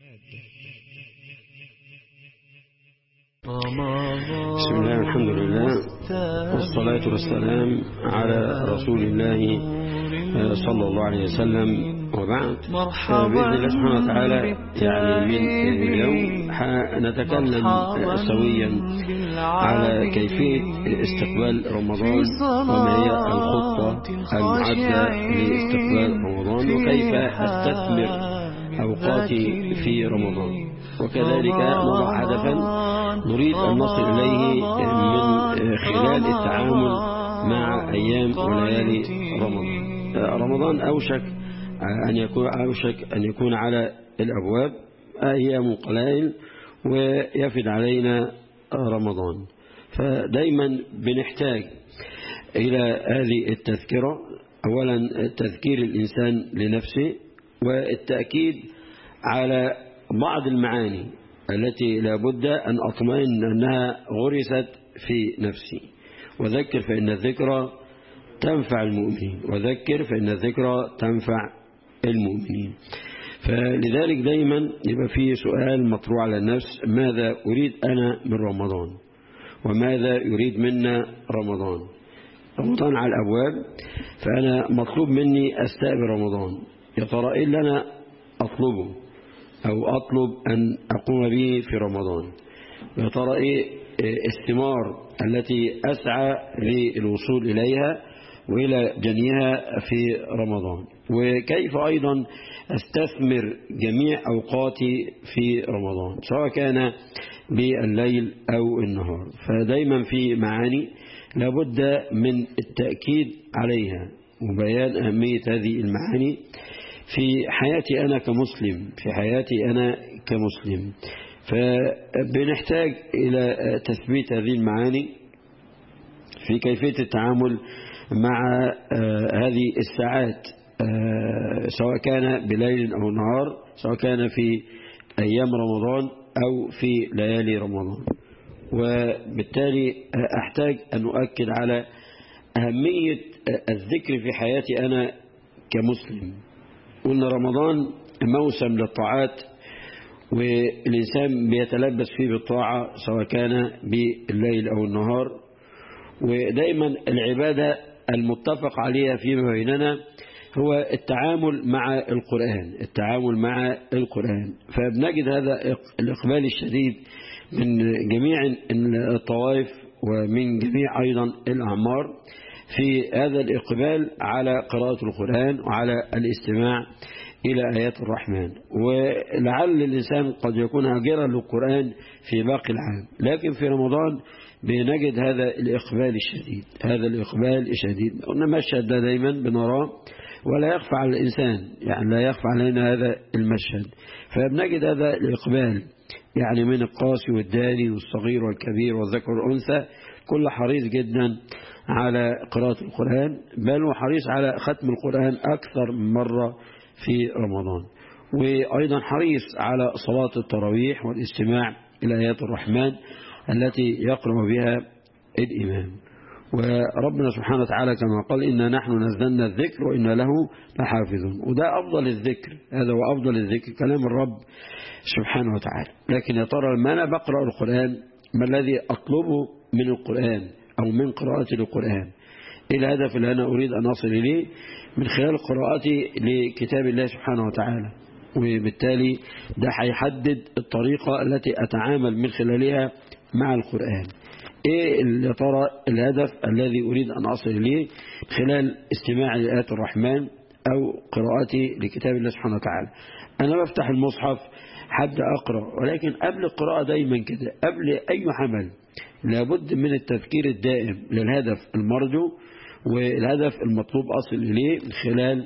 بسم الله الحمد لله والصلاة والسلام على رسول الله صلى الله عليه وسلم وبعد بإذن الله سبحانه وتعالى يعني من اليوم نتكلم سويا على كيفية استقبال رمضان وما هي الخطة المعدة لاستقبال رمضان وكيف استثمر أوقاتي في رمضان وكذلك نضع هدفا نريد أن نصل إليه من خلال التعامل مع أيام وليالي رمضان رمضان أوشك أن يكون أوشك أن يكون على الأبواب أيام قلائل ويفد علينا رمضان فدايما بنحتاج إلى هذه التذكرة أولا تذكير الإنسان لنفسه والتأكيد على بعض المعاني التي لا بد أن أطمئن أنها غرست في نفسي وذكر فإن الذكرى تنفع المؤمنين وذكر فإن الذكرى تنفع المؤمنين فلذلك دايما يبقى فيه سؤال مطروع على النفس ماذا أريد أنا من رمضان وماذا يريد منا رمضان رمضان على الأبواب فأنا مطلوب مني أستقبل رمضان يا ترى إيه اللي أنا أطلبه أو أطلب أن أقوم به في رمضان يا ترى إيه الثمار التي أسعى للوصول إليها وإلى جنيها في رمضان وكيف أيضا أستثمر جميع أوقاتي في رمضان سواء كان بالليل أو النهار فدايما في معاني لابد من التأكيد عليها وبيان أهمية هذه المعاني في حياتي أنا كمسلم في حياتي أنا كمسلم فبنحتاج إلى تثبيت هذه المعاني في كيفية التعامل مع هذه الساعات سواء كان بليل أو نهار سواء كان في أيام رمضان أو في ليالي رمضان وبالتالي أحتاج أن أؤكد على أهمية الذكر في حياتي أنا كمسلم قلنا رمضان موسم للطاعات والإنسان بيتلبس فيه بالطاعة سواء كان بالليل أو النهار ودايما العبادة المتفق عليها فيما بيننا هو التعامل مع القرآن التعامل مع القرآن فبنجد هذا الإقبال الشديد من جميع الطوائف ومن جميع أيضا الأعمار في هذا الإقبال على قراءة القرآن وعلى الاستماع إلى آيات الرحمن ولعل الإنسان قد يكون هاجرا للقرآن في باقي العام لكن في رمضان بنجد هذا الإقبال الشديد هذا الإقبال الشديد قلنا مشهد ده دايما بنراه ولا يخفى على الإنسان يعني لا يخفى علينا هذا المشهد فبنجد هذا الإقبال يعني من القاسي والداني والصغير والكبير والذكر والأنثى كل حريص جدا على قراءة القرآن بل وحريص على ختم القرآن أكثر من مرة في رمضان وأيضا حريص على صلاة التراويح والاستماع إلى آيات الرحمن التي يقرأ بها الإمام وربنا سبحانه وتعالى كما قال إنا نحن نزلنا الذكر وإنا له لحافظون وده أفضل الذكر هذا هو أفضل الذكر كلام الرب سبحانه وتعالى لكن يا ترى لما أنا بقرأ القرآن ما الذي أطلبه من القرآن أو من قراءتي للقرآن إيه الهدف اللي أنا أريد أن أصل إليه من خلال قراءتي لكتاب الله سبحانه وتعالى وبالتالي ده هيحدد الطريقة التي أتعامل من خلالها مع القرآن ايه يا ترى الهدف الذي اريد ان اصل اليه خلال استماع لآيات الرحمن او قراءتي لكتاب الله سبحانه وتعالى انا بفتح المصحف حابدا اقرا ولكن قبل القراءه دايما كده قبل اي عمل لابد من التفكير الدائم للهدف المرجو والهدف المطلوب اصل اليه من خلال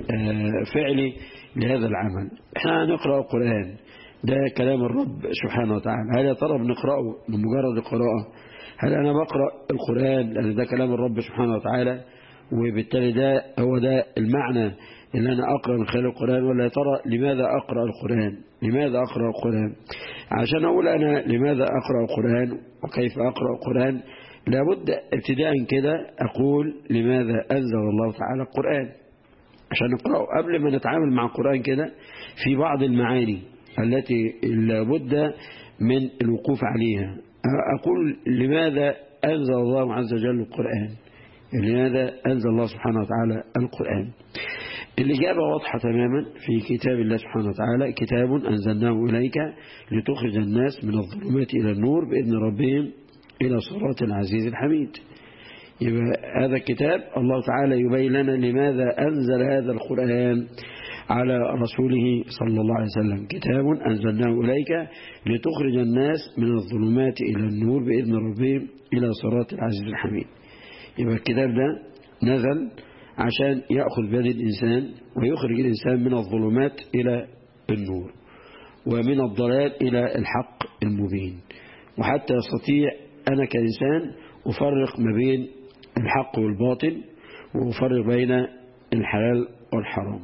فعلي لهذا العمل احنا هنقرا القران ده كلام الرب سبحانه وتعالى هل يا ترى بنقراه بمجرد القراءه هل أنا بقرأ القرآن لأن ده كلام الرب سبحانه وتعالى وبالتالي ده هو ده المعنى اللي أنا أقرأ من خلال القرآن ولا يا ترى لماذا أقرأ القرآن لماذا أقرأ القرآن عشان أقول أنا لماذا أقرأ القرآن وكيف أقرأ القرآن لابد ابتداء كده أقول لماذا أنزل الله تعالى القرآن عشان نقرأه قبل ما نتعامل مع القرآن كده في بعض المعاني التي لابد من الوقوف عليها أقول لماذا أنزل الله عز وجل القرآن لماذا أنزل الله سبحانه وتعالى القرآن الإجابة واضحة تماما في كتاب الله سبحانه وتعالى كتاب أنزلناه إليك لتخرج الناس من الظلمات إلى النور بإذن ربهم إلى صراط العزيز الحميد يبقى هذا الكتاب الله تعالى يبين لنا لماذا أنزل هذا القرآن على رسوله صلى الله عليه وسلم كتاب أنزلناه إليك لتخرج الناس من الظلمات إلى النور بإذن ربهم إلى صراط العزيز الحميد يبقى الكتاب ده نزل عشان يأخذ بيد الإنسان ويخرج الإنسان من الظلمات إلى النور ومن الضلال إلى الحق المبين وحتى يستطيع أنا كإنسان أفرق ما بين الحق والباطل وأفرق بين الحلال والحرام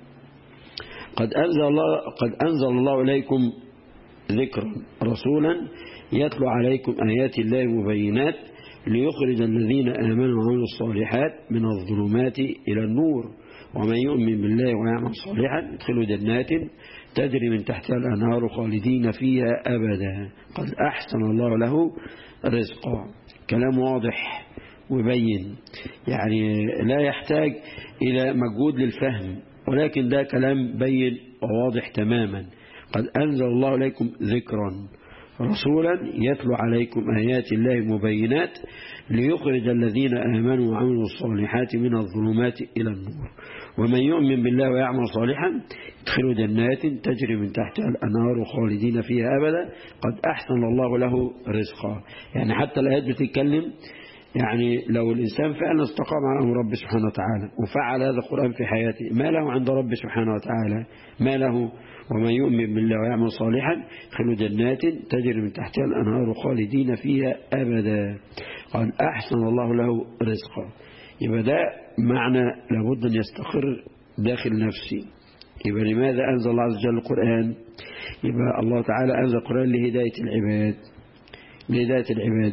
قد أنزل الله, قد أنزل الله إليكم ذكرا رسولا يتلو عليكم آيات الله مبينات ليخرج الذين آمنوا وعملوا الصالحات من الظلمات إلى النور ومن يؤمن بالله ويعمل صالحا يدخل جنات تجري من تحتها الأنهار خالدين فيها أبدا قد أحسن الله له رزقا كلام واضح وبين يعني لا يحتاج إلى مجهود للفهم ولكن ده كلام بين وواضح تماما قد أنزل الله إليكم ذكرا رسولا يتلو عليكم آيات الله مبينات ليخرج الذين آمنوا وعملوا الصالحات من الظلمات إلى النور ومن يؤمن بالله ويعمل صالحا يدخل جنات تجري من تحتها الأنهار خالدين فيها أبدا قد أحسن الله له رزقا يعني حتى الآيات بتتكلم يعني لو الإنسان فعلا استقام على أمر رب سبحانه وتعالى وفعل هذا القرآن في حياته ما له عند رب سبحانه وتعالى ما له ومن يؤمن بالله ويعمل صالحا خلو جنات تجري من تحتها الأنهار خالدين فيها أبدا قال أحسن الله له رزقا يبقى ده معنى لابد أن يستقر داخل نفسي يبقى لماذا أنزل الله عز وجل القرآن يبقى الله تعالى أنزل القرآن لهداية العباد لهداية العباد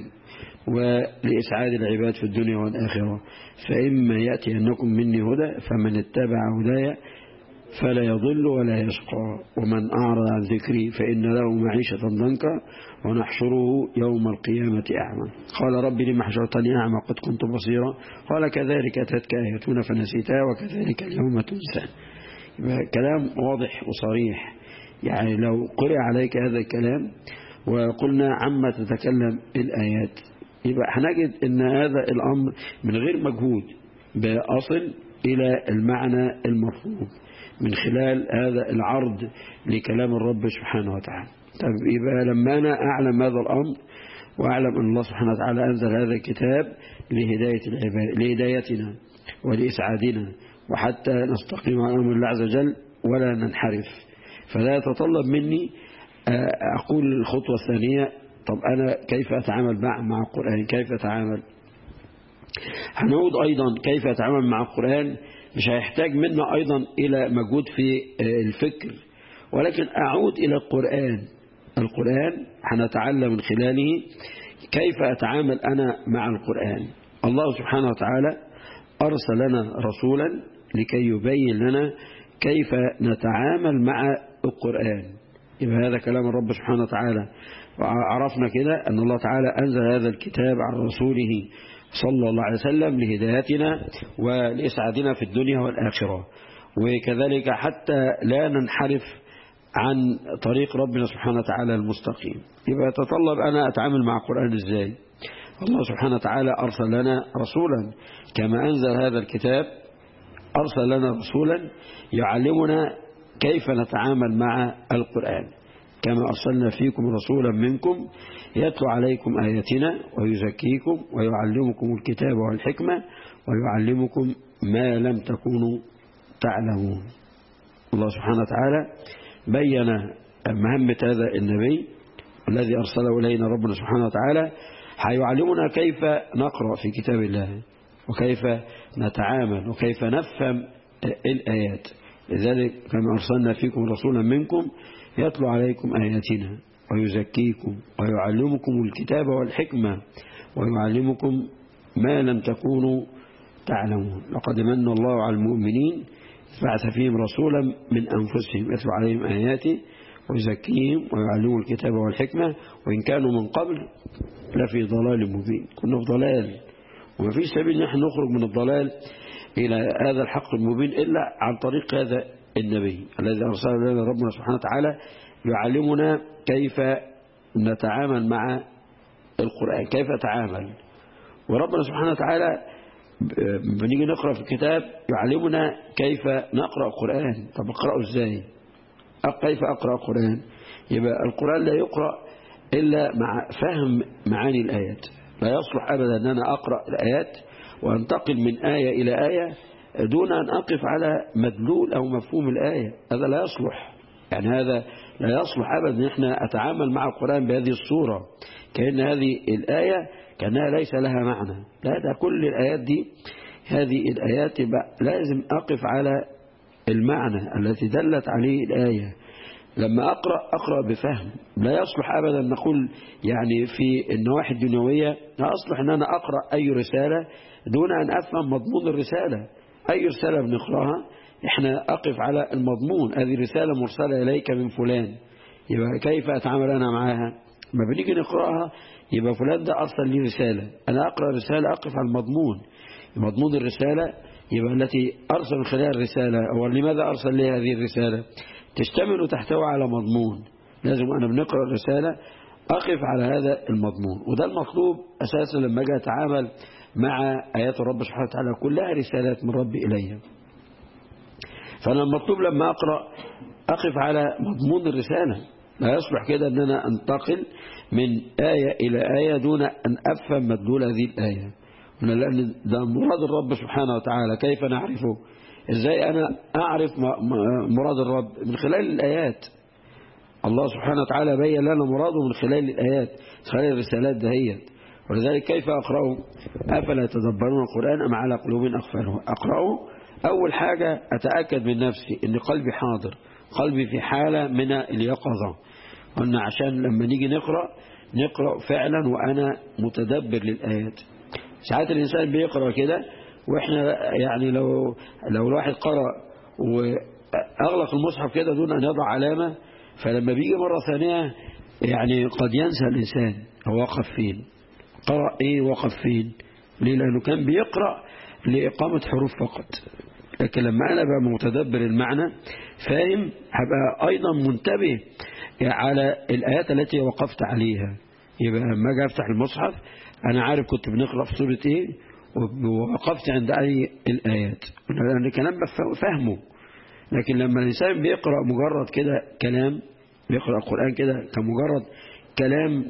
ولإسعاد العباد في الدنيا والآخرة فإما يأتي أنكم مني هدى فمن اتبع هدايا فلا يضل ولا يشقى ومن أعرض عن ذكري فإن له معيشة ضنكا ونحشره يوم القيامة أعمى قال رب لما حشرتني أعمى قد كنت بصيرا قال كذلك أتتك آياتنا فنسيتها وكذلك اليوم تنسى كلام واضح وصريح يعني لو قرأ عليك هذا الكلام وقلنا عما تتكلم الآيات يبقى هنجد ان هذا الامر من غير مجهود بأصل الى المعنى المفهوم من خلال هذا العرض لكلام الرب سبحانه وتعالى طب يبقى لما انا اعلم هذا الامر واعلم ان الله سبحانه وتعالى انزل هذا الكتاب لهداية العباد لهدايتنا ولإسعادنا وحتى نستقيم على امر الله عز وجل ولا ننحرف فلا يتطلب مني أقول الخطوة الثانية طب أنا كيف أتعامل مع مع القرآن كيف أتعامل هنعود أيضا كيف أتعامل مع القرآن مش هيحتاج منا أيضا إلى مجهود في الفكر ولكن أعود إلى القرآن القرآن هنتعلم من خلاله كيف أتعامل أنا مع القرآن الله سبحانه وتعالى أرسل لنا رسولا لكي يبين لنا كيف نتعامل مع القرآن يبقى هذا كلام الرب سبحانه وتعالى وعرفنا كده أن الله تعالى أنزل هذا الكتاب عن رسوله صلى الله عليه وسلم لهدايتنا ولإسعادنا في الدنيا والآخرة وكذلك حتى لا ننحرف عن طريق ربنا سبحانه وتعالى المستقيم يبقى يتطلب أنا أتعامل مع القرآن إزاي الله سبحانه وتعالى أرسل لنا رسولا كما أنزل هذا الكتاب أرسل لنا رسولا يعلمنا كيف نتعامل مع القرآن كما أرسلنا فيكم رسولا منكم يتلو عليكم آياتنا ويزكيكم ويعلمكم الكتاب والحكمة ويعلمكم ما لم تكونوا تعلمون الله سبحانه وتعالى بين مهمة هذا النبي الذي أرسله إلينا ربنا سبحانه وتعالى هيعلمنا كيف نقرأ في كتاب الله وكيف نتعامل وكيف نفهم الآيات لذلك كما أرسلنا فيكم رسولا منكم يتلو عليكم آياتنا ويزكيكم ويعلمكم الكتاب والحكمة ويعلمكم ما لم تكونوا تعلمون لقد من الله على المؤمنين بعث فيهم رسولا من أنفسهم يتلو عليهم آياته ويزكيهم ويعلمهم الكتاب والحكمة وإن كانوا من قبل لفي ضلال مبين كنا في ضلال وما فيش سبيل نحن نخرج من الضلال إلى هذا الحق المبين إلا عن طريق هذا النبي الذي أرسل لنا ربنا سبحانه وتعالى يعلمنا كيف نتعامل مع القرآن كيف نتعامل وربنا سبحانه وتعالى بنيجي نقرأ في الكتاب يعلمنا كيف نقرأ القرآن طب اقرأه ازاي كيف أقرأ القرآن يبقى القرآن لا يقرأ إلا مع فهم معاني الآيات لا يصلح أبدا أن أنا أقرأ الآيات وأنتقل من آية إلى آية دون أن أقف على مدلول أو مفهوم الآية هذا لا يصلح يعني هذا لا يصلح أبدا أن احنا أتعامل مع القرآن بهذه الصورة كأن هذه الآية كأنها ليس لها معنى لا ده كل الآيات دي هذه الآيات لازم أقف على المعنى التي دلت عليه الآية لما أقرأ أقرأ بفهم لا يصلح أبدا نقول يعني في النواحي الدنيوية لا أصلح أن أنا أقرأ أي رسالة دون أن أفهم مضمون الرسالة أي رسالة بنقرأها إحنا أقف على المضمون هذه رسالة مرسلة إليك من فلان يبقى كيف أتعامل أنا معها ما بنيجي نقرأها يبقى فلان ده أرسل لي رسالة أنا أقرأ رسالة أقف على المضمون مضمون الرسالة يبقى التي أرسل من خلال الرسالة أو لماذا أرسل لي هذه الرسالة تشتمل وتحتوي على مضمون لازم أنا بنقرأ الرسالة أقف على هذا المضمون وده المطلوب أساسا لما أجي أتعامل مع آيات الرب سبحانه وتعالى كلها رسالات من ربي إليها فأنا المطلوب لما أقرأ أقف على مضمون الرسالة لا يصلح كده أن أنا أنتقل من آية إلى آية دون أن أفهم مدلول هذه الآية لأن ده مراد الرب سبحانه وتعالى كيف نعرفه إزاي أنا أعرف مراد الرب من خلال الآيات الله سبحانه وتعالى بين لنا مراده من خلال الآيات خلال الرسالات دهيت ولذلك كيف أقرأه أفلا يتدبرون القرآن أم على قلوب أقفاله أقرأه أول حاجة أتأكد من نفسي أن قلبي حاضر قلبي في حالة من اليقظة وأن عشان لما نيجي نقرأ نقرأ فعلا وأنا متدبر للآيات ساعات الإنسان بيقرأ كده وإحنا يعني لو لو الواحد قرأ وأغلق المصحف كده دون أن يضع علامة فلما بيجي مرة ثانية يعني قد ينسى الإنسان هو وقف فين قرأ إيه وقف فين ليه لأنه كان بيقرأ لإقامة حروف فقط لكن لما أنا بقى متدبر المعنى فاهم هبقى أيضا منتبه على الآيات التي وقفت عليها يبقى لما أجي أفتح المصحف أنا عارف كنت بنقرأ في سورة إيه ووقفت عند أي الآيات لأن الكلام فهمه لكن لما الإنسان بيقرأ مجرد كده كلام بيقرأ القرآن كده كمجرد كلام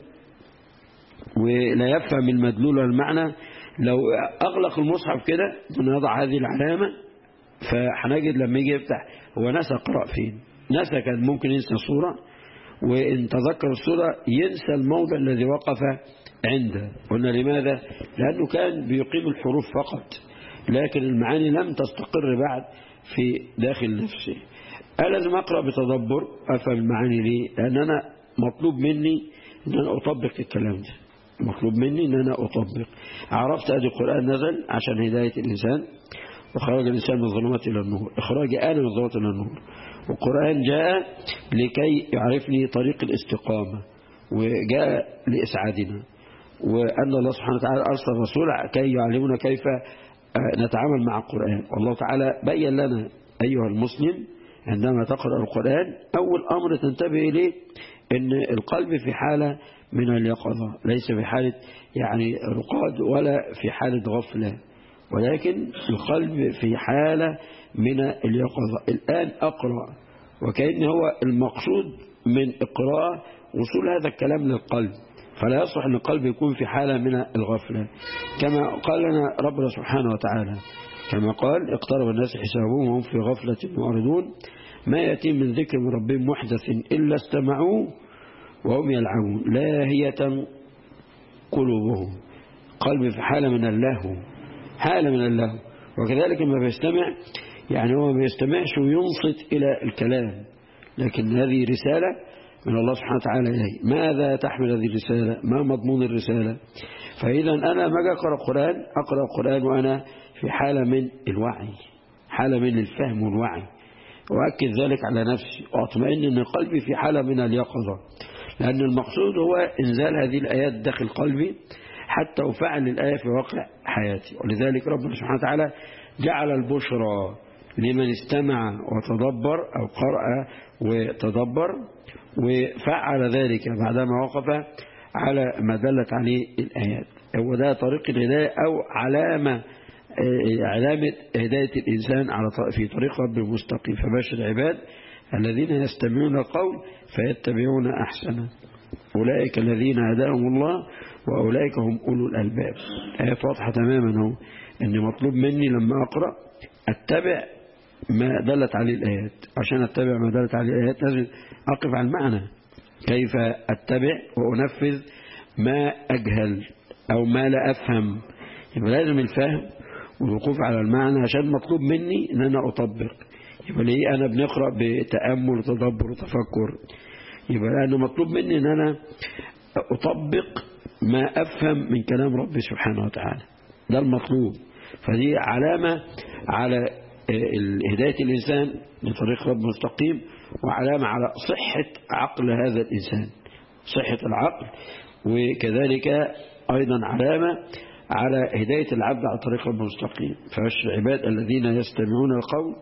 ولا يفهم المدلول والمعنى لو أغلق المصحف كده ونضع هذه العلامة فهنجد لما يجي يفتح هو نسى قرأ فين نسى كان ممكن ينسى صورة وإن تذكر الصورة ينسى الموضع الذي وقف عنده قلنا لماذا لأنه كان بيقيم الحروف فقط لكن المعاني لم تستقر بعد في داخل نفسه أنا لازم أقرأ بتدبر أفهم المعاني ليه لأن أنا مطلوب مني أن أنا أطبق الكلام ده مطلوب مني أن أنا أطبق عرفت أدي القرآن نزل عشان هداية الإنسان وخرج الإنسان من الظلمات إلى النور إخراج آل من الظلمات إلى النور والقرآن جاء لكي يعرفني طريق الاستقامة وجاء لإسعادنا وأن الله سبحانه وتعالى أرسل رسول كي يعلمنا كيف نتعامل مع القرآن والله تعالى بين لنا أيها المسلم عندما تقرأ القرآن أول أمر تنتبه إليه أن القلب في حالة من اليقظة ليس في حالة يعني رقاد ولا في حالة غفلة ولكن القلب في حالة من اليقظة الآن أقرأ وكأن هو المقصود من إقراء وصول هذا الكلام للقلب فلا يصلح أن القلب يكون في حالة من الغفلة كما قال لنا ربنا سبحانه وتعالى كما قال اقترب الناس حسابهم وهم في غفلة معرضون ما يأتي من ذكر من ربهم محدث إلا استمعوه وهم يلعبون لاهية قلوبهم قلب في حالة من اللهو حالة من اللهو وكذلك ما بيستمع يعني هو ما بيستمعش وينصت إلى الكلام لكن هذه رسالة من الله سبحانه وتعالى إليه ماذا تحمل هذه الرسالة ما مضمون الرسالة فإذا أنا ما أقرأ القرآن أقرأ القرآن وأنا في حالة من الوعي حالة من الفهم والوعي وأكد ذلك على نفسي وأطمئن أن قلبي في حالة من اليقظة لأن المقصود هو إنزال هذه الآيات داخل قلبي حتى أفعل الآية في واقع حياتي ولذلك ربنا سبحانه وتعالى جعل البشرى لمن استمع وتدبر أو قرأ وتدبر وفعل ذلك بعدما وقف على ما دلت عليه الآيات هو ده طريق الهداية أو علامة علامة هداية الإنسان على في طريق رب المستقيم فباشر العباد الذين يستمعون القول فيتبعون أحسنه أولئك الذين هداهم الله وأولئك هم أولو الألباب آيات واضحة تماما هو أن مطلوب مني لما أقرأ أتبع ما دلت عليه الآيات عشان أتبع ما دلت عليه الآيات لازم أقف على المعنى كيف أتبع وأنفذ ما أجهل أو ما لا أفهم يبقى لازم الفهم والوقوف على المعنى عشان مطلوب مني أن أنا أطبق يبقى ليه أنا بنقرأ بتأمل وتدبر وتفكر يبقى لأنه مطلوب مني أن أنا أطبق ما أفهم من كلام ربي سبحانه وتعالى ده المطلوب فدي علامة على هداية الإنسان لطريق رب مستقيم وعلامة على صحة عقل هذا الإنسان صحة العقل وكذلك أيضا علامة على هداية العبد على طريق رب مستقيم فبشر العباد الذين يستمعون القول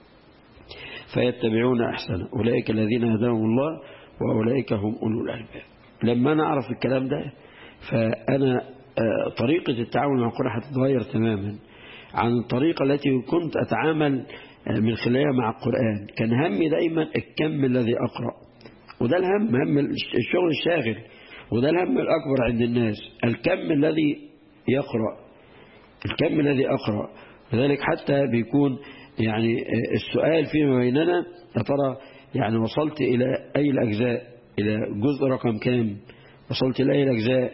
فيتبعون أحسنه أولئك الذين هداهم الله وأولئك هم أولو الألباب لما أنا أعرف الكلام ده فأنا طريقة التعامل مع القرآن هتتغير تماما عن الطريقة التي كنت أتعامل من خلالها مع القرآن كان همي دايما الكم الذي أقرأ وده الهم هم الشغل الشاغل وده الهم الأكبر عند الناس الكم الذي يقرأ الكم الذي أقرأ لذلك حتى بيكون يعني السؤال فيما بيننا يا ترى يعني وصلت إلى أي الأجزاء إلى جزء رقم كام وصلت إلى أي الأجزاء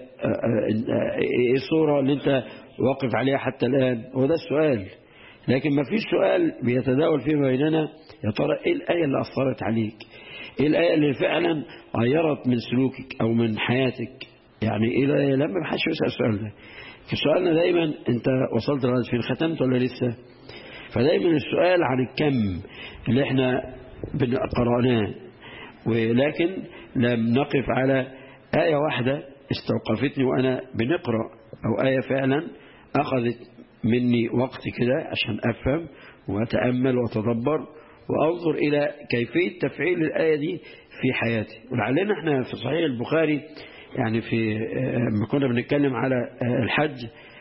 إيه الصورة اللي أنت واقف عليها حتى الآن هو ده السؤال لكن ما فيش سؤال بيتداول فيما بيننا يا ترى إيه الآية اللي أثرت عليك إيه الآية اللي فعلا غيرت من سلوكك أو من حياتك يعني إيه الآية لما ما حدش يسأل السؤال ده سؤالنا دايما أنت وصلت لغاية فين ختمت ولا لسه فدايما السؤال عن الكم اللي احنا قرأناه ولكن لم نقف على آية واحدة استوقفتني وأنا بنقرأ أو آية فعلا أخذت مني وقت كده عشان أفهم وأتأمل وأتدبر وأنظر إلى كيفية تفعيل الآية دي في حياتي ولعلنا احنا في صحيح البخاري يعني في لما كنا بنتكلم على الحج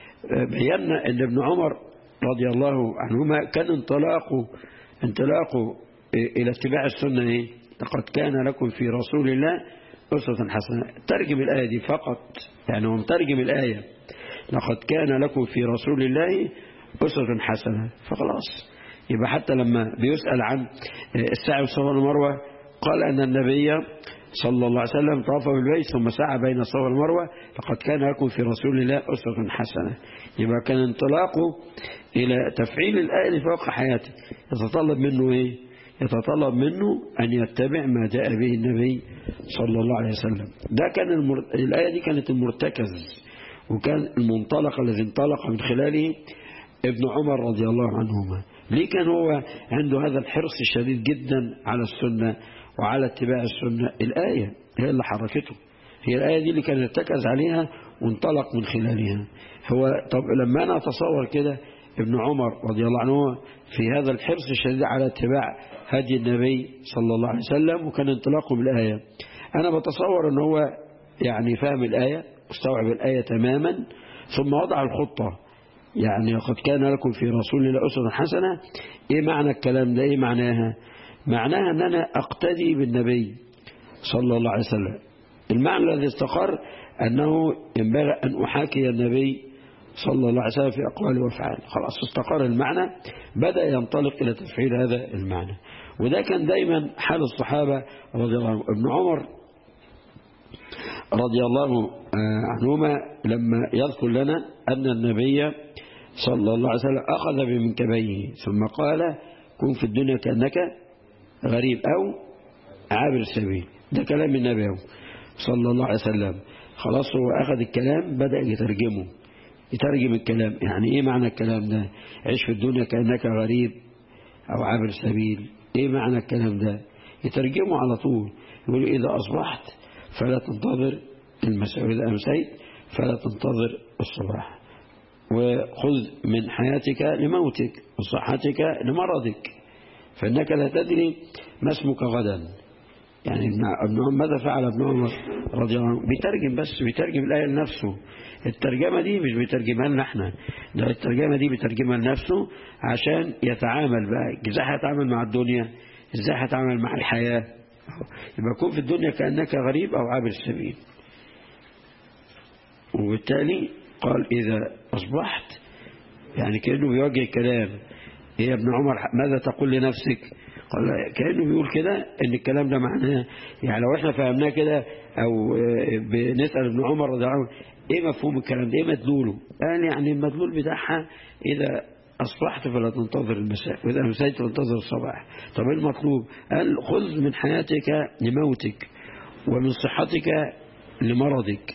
بينا ان ابن عمر رضي الله عنهما كان انطلاقه انطلاقه الى اتباع السنة ايه لقد كان لكم في رسول الله أسوة حسنة ترجم الآية دي فقط يعني هو مترجم الآية لقد كان لكم في رسول الله أسوة حسنة فخلاص يبقى حتى لما بيسأل عن السعي والصفا والمروة قال أن النبي صلى الله عليه وسلم طاف بالبيت ثم سعى بين الصفا والمروة لقد كان لكم في رسول الله أسوة حسنة يبقى كان انطلاقه إلى تفعيل الآية في واقع حياته يتطلب منه إيه يتطلب منه أن يتبع ما جاء به النبي صلى الله عليه وسلم ده كان المر... الآية دي كانت المرتكز وكان المنطلق الذي انطلق من خلاله ابن عمر رضي الله عنهما ليه كان هو عنده هذا الحرص الشديد جدا على السنة وعلى اتباع السنة الآية هي اللي حركته هي الآية دي اللي كان ارتكز عليها وانطلق من خلالها هو طب لما أنا أتصور كده ابن عمر رضي الله عنه في هذا الحرص الشديد على اتباع هدي النبي صلى الله عليه وسلم وكان انطلاقه بالآية أنا بتصور أنه هو يعني فهم الآية واستوعب الآية تماما ثم وضع الخطة يعني قد كان لكم في رسول الله أسوة حسنة إيه معنى الكلام ده إيه معناها معناها أن أنا أقتدي بالنبي صلى الله عليه وسلم المعنى الذي استقر أنه ينبغي أن أحاكي النبي صلى الله عليه وسلم في أقواله وأفعاله خلاص استقر المعنى بدأ ينطلق إلى تفعيل هذا المعنى وده كان دايما حال الصحابة رضي الله عنهم ابن عمر رضي الله عنهما لما يذكر لنا أن النبي صلى الله عليه وسلم أخذ بمنكبيه ثم قال كن في الدنيا كأنك غريب أو عابر السبيل ده كلام النبي صلى الله عليه وسلم خلاص هو أخذ الكلام بدأ يترجمه يترجم الكلام يعني إيه معنى الكلام ده عيش في الدنيا كأنك غريب أو عابر سبيل ايه معنى الكلام ده يترجمه على طول يقول إذا أصبحت فلا تنتظر المساء وإذا أمسيت فلا تنتظر الصباح وخذ من حياتك لموتك وصحتك لمرضك فإنك لا تدري ما اسمك غدا يعني ابن عمر ماذا فعل ابن عمر رضي الله عنه بيترجم بس بيترجم الآية لنفسه الترجمة دي مش بيترجمها لنا احنا ده الترجمة دي بيترجمها لنفسه عشان يتعامل بقى ازاي هيتعامل مع الدنيا ازاي هيتعامل مع الحياة يبقى كن في الدنيا كأنك غريب أو عابر السبيل وبالتالي قال إذا أصبحت يعني كأنه بيوجه كلام إيه يا ابن عمر ماذا تقول لنفسك قال كأنه بيقول كده ان الكلام ده معناه يعني لو احنا فهمناه كده او بنسأل ابن عمر رضي الله عنه ايه مفهوم الكلام ده ايه مدلوله قال يعني المدلول بتاعها اذا أصبحت فلا تنتظر المساء وإذا أمسيت فانتظر الصباح طب ايه المطلوب قال خذ من حياتك لموتك ومن صحتك لمرضك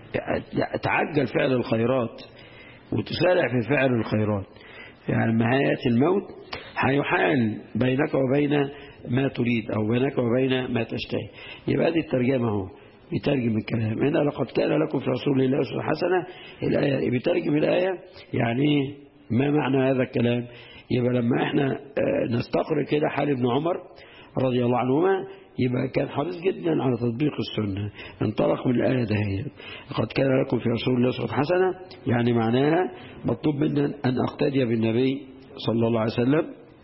تعجل فعل الخيرات وتسارع في فعل الخيرات يعني نهاية الموت هيحال بينك وبين ما تريد أو بينك وبين ما تشتهي يبقى دي الترجمة اهو بيترجم الكلام هنا لقد كان لكم في رسول الله أسوة حسنة الآية بيترجم الآية يعني ما معنى هذا الكلام يبقى لما احنا نستقر كده حال ابن عمر رضي الله عنهما يبقى كان حريص جدا على تطبيق السنة انطلق من الآية دهية قد كان لكم في رسول الله صلى حسنة يعني معناها مطلوب منا أن أقتدي بالنبي صلى الله عليه وسلم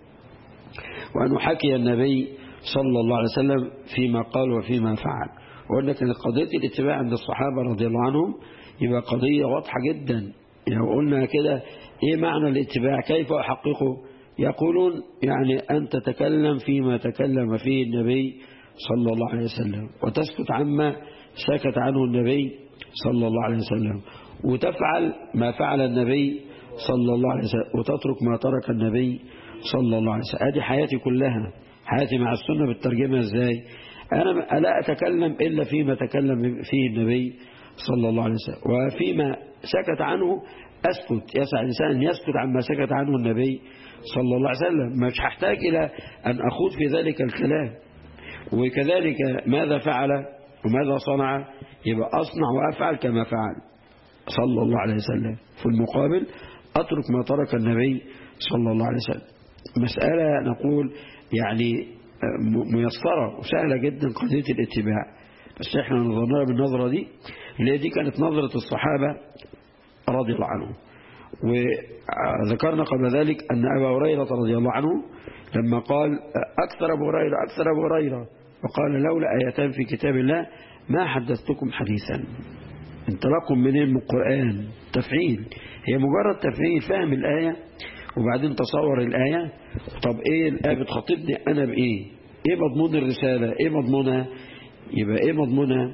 وأن أحكي النبي صلى الله عليه وسلم فيما قال وفيما فعل وقلنا كانت قضية الاتباع عند الصحابة رضي الله عنهم يبقى قضية واضحة جدا يعني قلنا كده ايه معنى الاتباع كيف أحققه يقولون يعني أن تتكلم فيما تكلم فيه النبي صلى الله عليه وسلم وتسكت عما سكت عنه النبي صلى الله عليه وسلم وتفعل ما فعل النبي صلى الله عليه وسلم وتترك ما ترك النبي صلى الله عليه وسلم هذه حياتي كلها حياتي مع السنة بالترجمة ازاي أنا لا أتكلم إلا فيما تكلم فيه النبي صلى الله عليه وسلم وفيما سكت عنه أسكت يسعى الإنسان أن يسكت عما سكت عنه النبي صلى الله عليه وسلم مش هحتاج إلى أن أخوض في ذلك الكلام وكذلك ماذا فعل وماذا صنع يبقى أصنع وأفعل كما فعل صلى الله عليه وسلم في المقابل أترك ما ترك النبي صلى الله عليه وسلم مسألة نقول يعني ميسرة وسهلة جدا قضية الاتباع بس احنا نظرناها بالنظرة دي اللي دي كانت نظرة الصحابة رضي الله عنهم وذكرنا قبل ذلك أن أبا هريرة رضي الله عنه لما قال أكثر أبو هريرة أكثر أبو هريرة وقال لولا آيتان في كتاب الله ما حدثتكم حديثا انطلاقهم منين من القرآن تفعيل هي مجرد تفعيل فهم الآية وبعدين تصور الآية طب ايه الآية بتخاطبني أنا بإيه ايه مضمون الرسالة ايه مضمونها يبقى ايه مضمونها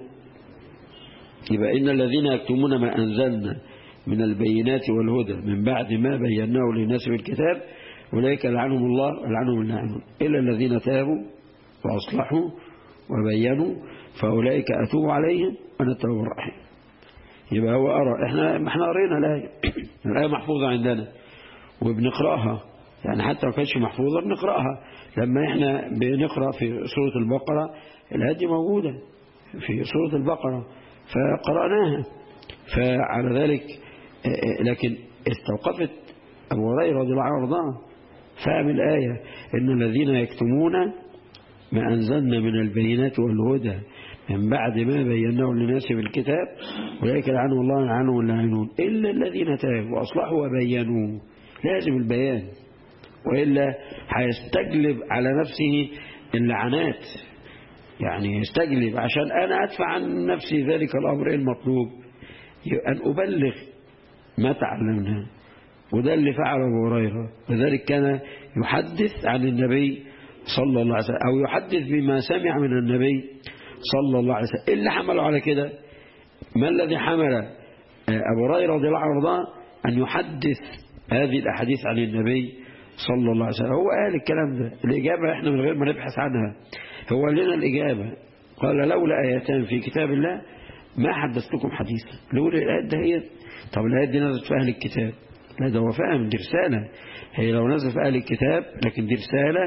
يبقى إن الذين يكتمون ما أنزلنا من البينات والهدى من بعد ما بيناه للناس في الكتاب أولئك لعنهم الله ولعنهم اللاعنون إلا الذين تابوا وأصلحوا وبينوا فأولئك أتوب عليهم أنا التواب الرحيم يبقى هو أرى إحنا ما إحنا قرينا الآية الآية محفوظة عندنا وبنقرأها يعني حتى ما كانتش محفوظة بنقرأها لما إحنا بنقرأ في سورة البقرة الآية دي موجودة في سورة البقرة فقرأناها فعلى ذلك لكن استوقفت أبو هريرة رضي الله عنه وارضاه فهم الآية إن الذين يكتمون ما أنزلنا من البينات والهدى من بعد ما بيناه للناس في الكتاب أولئك لعنهم الله لعنهم اللاعنون إلا الذين تابوا وأصلحوا وبينوا لازم البيان وإلا هيستجلب على نفسه اللعنات يعني يستجلب عشان أنا أدفع عن نفسي ذلك الأمر المطلوب أن أبلغ ما تعلمناه وده اللي فعله أبو هريرة وذلك كان يحدث عن النبي صلى الله عليه وسلم أو يحدث بما سمع من النبي صلى الله عليه وسلم اللي حمله على كده ما الذي حمل أبو هريرة رضي الله عنه أن يحدث هذه الأحاديث عن النبي صلى الله عليه وسلم هو قال الكلام ده الإجابة إحنا من غير ما نبحث عنها هو لنا الإجابة قال لولا آيتان في كتاب الله ما حدثتكم حديثا لولا الآيات ده هي طب الآيات دي نزلت في أهل الكتاب لا ده هو فاهم دي رسالة هي لو نزلت في أهل الكتاب لكن دي رسالة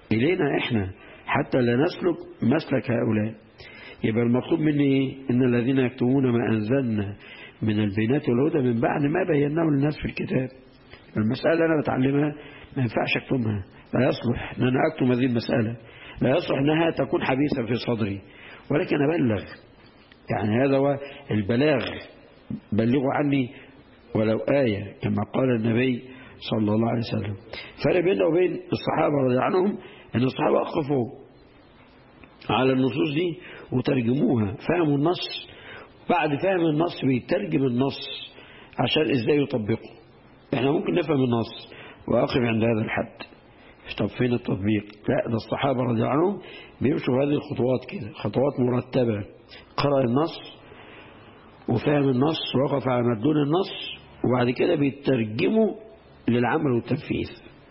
إلينا إحنا حتى لا نسلك مسلك هؤلاء يبقى المطلوب مني إيه؟ إن الذين يكتبون ما أنزلنا من البينات والهدى من بعد ما بيناه للناس في الكتاب المسألة اللي أنا بتعلمها ما ينفعش أكتمها لا يصلح أن أنا أكتم هذه المسألة لا يصلح أنها تكون حبيسة في صدري ولكن أبلغ يعني هذا هو البلاغ بلغوا عني ولو آية كما قال النبي صلى الله عليه وسلم فرق بيننا وبين الصحابة رضي عنهم أن الصحابة أقفوا على النصوص دي وترجموها فهموا النص بعد فهم النص بيترجم النص عشان ازاي يطبقه احنا ممكن نفهم النص واقف عند هذا الحد طب فين التطبيق لا ده الصحابة رضي الله عنهم بيمشوا هذه الخطوات كده خطوات مرتبة قرأ النص وفهم النص وقف على مدلول النص وبعد كده بيترجموا للعمل والتنفيذ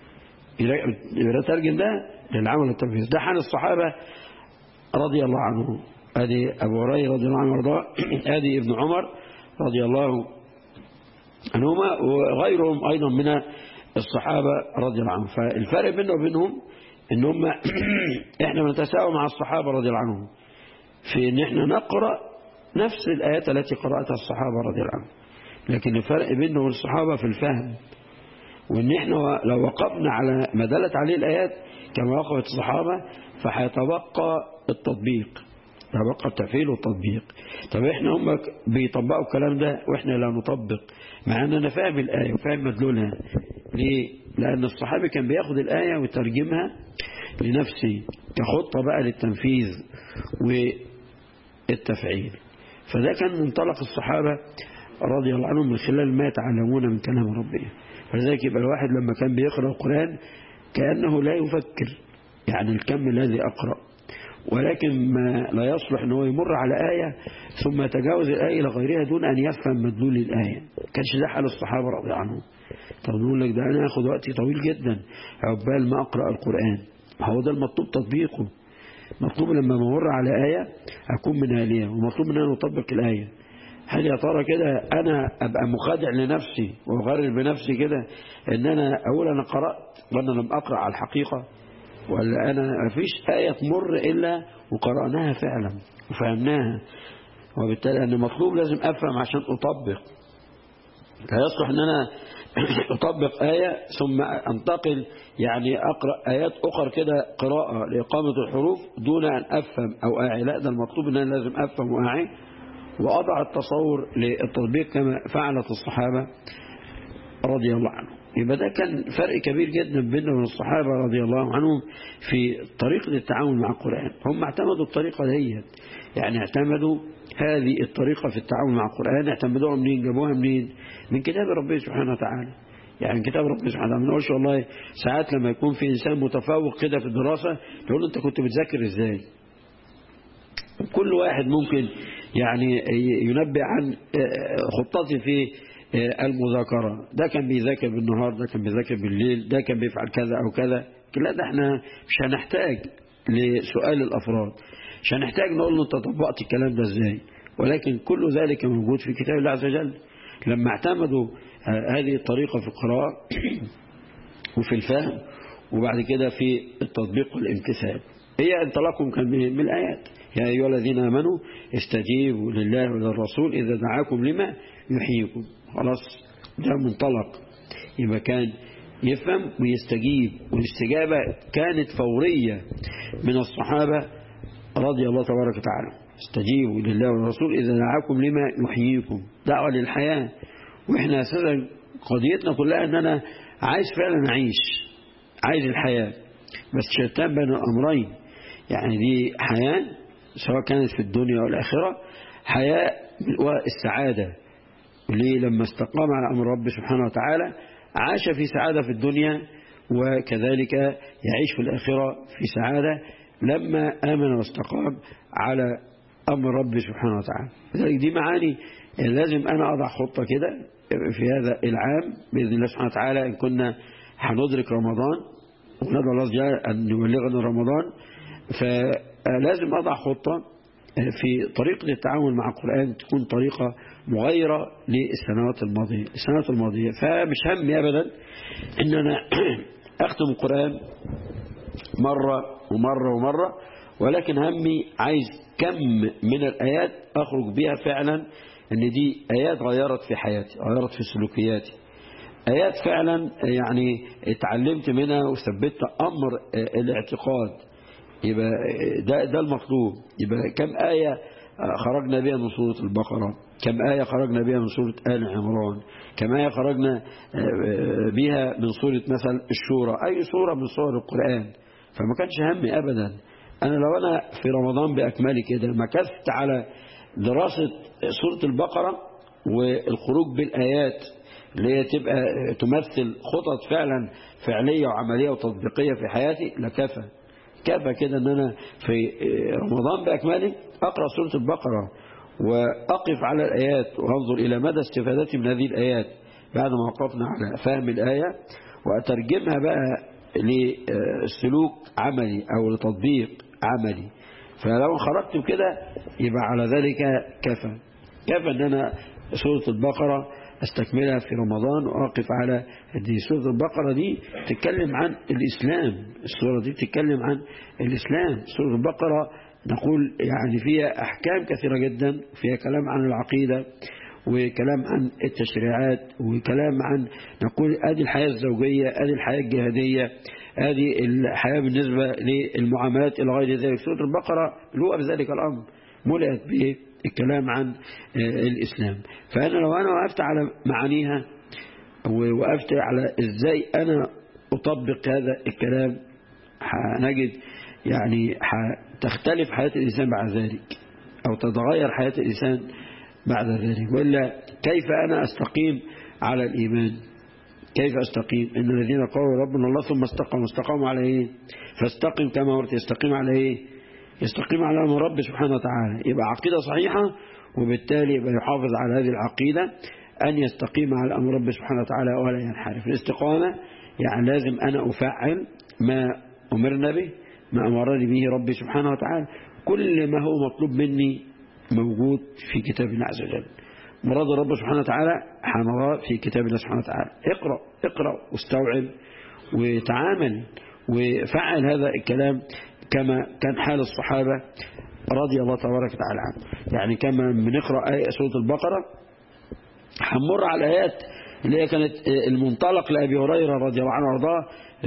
يترجم ده للعمل والتنفيذ ده حال الصحابة رضي الله عنهم ادي ابو هريره رضي الله عنه وارضاه ادي ابن عمر رضي الله عنهما وغيرهم ايضا من الصحابه رضي الله عنهم فالفرق بيننا وبينهم ان هم احنا بنتساوى مع الصحابه رضي الله عنهم في ان احنا نقرا نفس الايات التي قراتها الصحابه رضي الله عنهم لكن الفرق بيننا وبين الصحابه في الفهم وان احنا لو وقفنا على ما دلت عليه الايات كما وقفت الصحابه فهيتبقى التطبيق تبقى التفعيل والتطبيق طب احنا هم بيطبقوا الكلام ده واحنا لا نطبق مع ان انا فاهم الآية وفاهم مدلولها ليه لأن الصحابي كان بياخد الآية ويترجمها لنفسه كخطة بقى للتنفيذ والتفعيل فده كان منطلق الصحابة رضي الله عنهم من خلال ما يتعلمون من كلام ربهم فلذلك يبقى الواحد لما كان بيقرأ القرآن كأنه لا يفكر يعني الكم الذي أقرأ ولكن ما لا يصلح أنه يمر على آية ثم يتجاوز الآية إلى غيرها دون أن يفهم مدلول الآية كانش ده حال الصحابة رضي الله عنهم طب نقول لك ده أنا أخذ وقتي طويل جدا عقبال ما أقرأ القرآن هو ده المطلوب تطبيقه مطلوب لما بمر على آية أكون من آلية ومطلوب أن أنا أطبق الآية هل يا ترى كده أنا أبقى مخادع لنفسي وأغرر بنفسي كده إن أنا أقول أنا قرأت وأنا لم أقرأ على الحقيقة ولا أنا ما فيش آية تمر إلا وقرأناها فعلا وفهمناها وبالتالي أنا مطلوب لازم أفهم عشان أطبق لا يصلح أن أنا أطبق آية ثم أنتقل يعني أقرأ آيات أخرى كده قراءة لإقامة الحروف دون أن أفهم أو أعي لا ده المطلوب أن أنا لازم أفهم وأعي وأضع التصور للتطبيق كما فعلت الصحابة رضي الله عنهم يبقى ده كان فرق كبير جدا بيننا وبين الصحابة رضي الله عنهم في طريقة التعامل مع القرآن هم اعتمدوا الطريقة دي يعني eعتمدوا هذه الطريقة في التعامل مع القرآن اعتمدوها منين جابوها منين من كتاب ربنا سبحانه وتعالى يعني كتاب ربنا سبحانه وتعالى ما نقولش والله ساعات لما يكون في إنسان متفوق كده في الدراسة نقول له أنت كنت بتذاكر إزاي كل واحد ممكن يعني ينبئ عن خطتي في المذاكرة ده كان بيذاكر بالنهار ده كان بيذاكر بالليل ده كان بيفعل كذا أو كذا لا ده احنا مش هنحتاج لسؤال الأفراد مش هنحتاج نقول له انت طبقت الكلام ده ازاي ولكن كل ذلك موجود في كتاب الله عز وجل لما اعتمدوا هذه الطريقة في القراءة وفي الفهم وبعد كده في التطبيق والامتثال هي انطلاقهم كان من الآيات يا أيها الذين آمنوا استجيبوا لله وللرسول إذا دعاكم لما يحييكم خلاص ده منطلق يبقى كان يفهم ويستجيب والاستجابة كانت فورية من الصحابة رضي الله تبارك وتعالى استجيبوا لله والرسول إذا دعاكم لما يحييكم دعوة للحياة وإحنا أساسا قضيتنا كلها أن أنا عايز فعلا أعيش عايز الحياة بس شتان بين الأمرين يعني دي حياة سواء كانت في الدنيا والآخرة حياة والسعادة ليه لما استقام على أمر رب سبحانه وتعالى عاش في سعادة في الدنيا وكذلك يعيش في الآخرة في سعادة لما آمن واستقام على أمر رب سبحانه وتعالى لذلك دي معاني لازم أنا أضع خطة كده في هذا العام بإذن الله سبحانه وتعالى إن كنا هندرك رمضان وندعو الله جل أن يبلغنا رمضان فلازم أضع خطة في طريقة التعامل مع القرآن تكون طريقة مغايرة للسنوات الماضية السنوات الماضية فمش همي أبدا إن أنا أختم القرآن مرة ومرة ومرة ولكن همي عايز كم من الآيات أخرج بها فعلا أن دي آيات غيرت في حياتي غيرت في سلوكياتي آيات فعلا يعني اتعلمت منها وثبت أمر الاعتقاد يبقى ده, ده المطلوب يبقى كم آية خرجنا بها من سورة البقرة كم آية خرجنا بها من سورة آل عمران كم آية خرجنا بها من سورة مثلا الشورى أي سورة من سور القرآن فما كانش همي أبدا أنا لو أنا في رمضان بأكملي كده مكثت على دراسة سورة البقرة والخروج بالآيات اللي هي تبقى تمثل خطط فعلا فعلية وعملية وتطبيقية في حياتي لكفى كفى كده ان انا في رمضان باكمله اقرا سوره البقره واقف على الايات وانظر الى مدى استفادتي من هذه الايات بعد ما وقفنا على فهم الايه واترجمها بقى لسلوك عملي او لتطبيق عملي فلو خرجت بكده يبقى على ذلك كفى كفى ان انا سوره البقره استكملها في رمضان واقف على دي سورة البقرة دي تتكلم عن الإسلام السورة دي تتكلم عن الإسلام سورة البقرة نقول يعني فيها أحكام كثيرة جدا فيها كلام عن العقيدة وكلام عن التشريعات وكلام عن نقول ادي الحياة الزوجية ادي الحياة الجهادية ادي الحياة بالنسبة للمعاملات إلى غير ذلك سورة البقرة لو بذلك الأمر ملئت به الكلام عن الإسلام فأنا لو أنا وقفت على معانيها ووقفت على إزاي أنا أطبق هذا الكلام هنجد يعني تختلف حياة الإنسان بعد ذلك أو تتغير حياة الإنسان بعد ذلك وإلا كيف أنا أستقيم على الإيمان كيف أستقيم إن الذين قالوا ربنا الله ثم استقاموا استقاموا على إيه فاستقم كما ورت يستقيم على إيه يستقيم على أمر رب سبحانه وتعالى يبقى عقيدة صحيحة وبالتالي يبقى يحافظ على هذه العقيدة أن يستقيم على أمر رب سبحانه وتعالى ولا ينحرف الاستقامة يعني لازم أنا أفعل ما أمرنا به ما أمرني به ربي سبحانه وتعالى كل ما هو مطلوب مني موجود في كتابنا عز وجل مراد رب سبحانه وتعالى حنراه في كتابنا سبحانه وتعالى اقرأ اقرأ واستوعب وتعامل وفعل هذا الكلام كما كان حال الصحابة رضي الله تبارك وتعالى عنه يعني كما بنقرأ آية سورة البقرة هنمر على الآيات اللي هي كانت المنطلق لأبي هريرة رضي الله عنه وارضاه